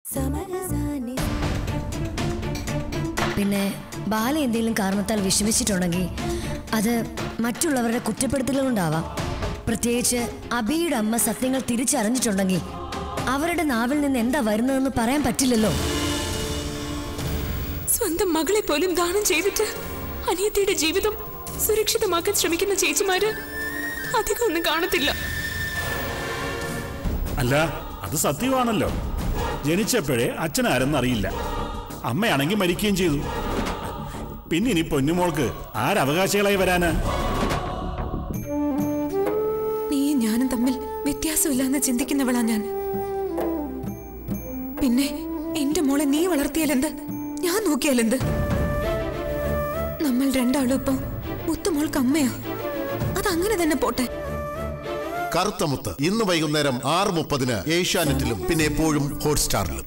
പിന്നെ ബാല എന്തെങ്കിലും കാരണത്താൽ വിഷമിച്ചിട്ടുണ്ടെങ്കിൽ അത് മറ്റുള്ളവരുടെ കുറ്റപ്പെടുത്തലുകൾ കൊണ്ടാവാം പ്രത്യേകിച്ച് അബിയുടെ അമ്മ സത്യങ്ങൾ തിരിച്ചറിഞ്ഞിട്ടുണ്ടെങ്കിൽ അവരുടെ നാവിൽ നിന്ന് എന്താ വരുന്നതെന്ന് പറയാൻ പറ്റില്ലല്ലോ സ്വന്തം മകളെ പോലും ദാനം ചെയ്തിട്ട് അനിയത്തിയുടെ ജീവിതം സുരക്ഷിതമാക്കാൻ ശ്രമിക്കുന്ന ചേച്ചിമാര് അധികം ഒന്നും കാണത്തില്ല അല്ല അത് സത്യമാണല്ലോ ജനിച്ചപ്പോഴേ അച്ഛനാരെന്നറിയില്ല അമ്മയാണെങ്കിൽ മരിക്കുകയും ചെയ്തു പിന്നെ ഇനി പൊന്നുമോൾക്ക് ആരവകാശികളായി വരാനാ നീയും ഞാനും തമ്മിൽ വ്യത്യാസമില്ലാന്ന് ചിന്തിക്കുന്നവളാ ഞാൻ പിന്നെ എന്റെ മോളെ നീ വളർത്തിയാലെന്ത് ഞാൻ നോക്കിയാലെന്ത് നമ്മൾ രണ്ടാളും ഇപ്പൊ മുത്തുമോൾക്ക് അമ്മയാ അതങ്ങനെ തന്നെ പോട്ടെ കറുത്തമുത്ത് ഇന്ന് വൈകുന്നേരം ആറ് മുപ്പതിന് ഏഷ്യാനെറ്റിലും പിന്നെ എപ്പോഴും ഹോട്ട്സ്റ്റാറിലും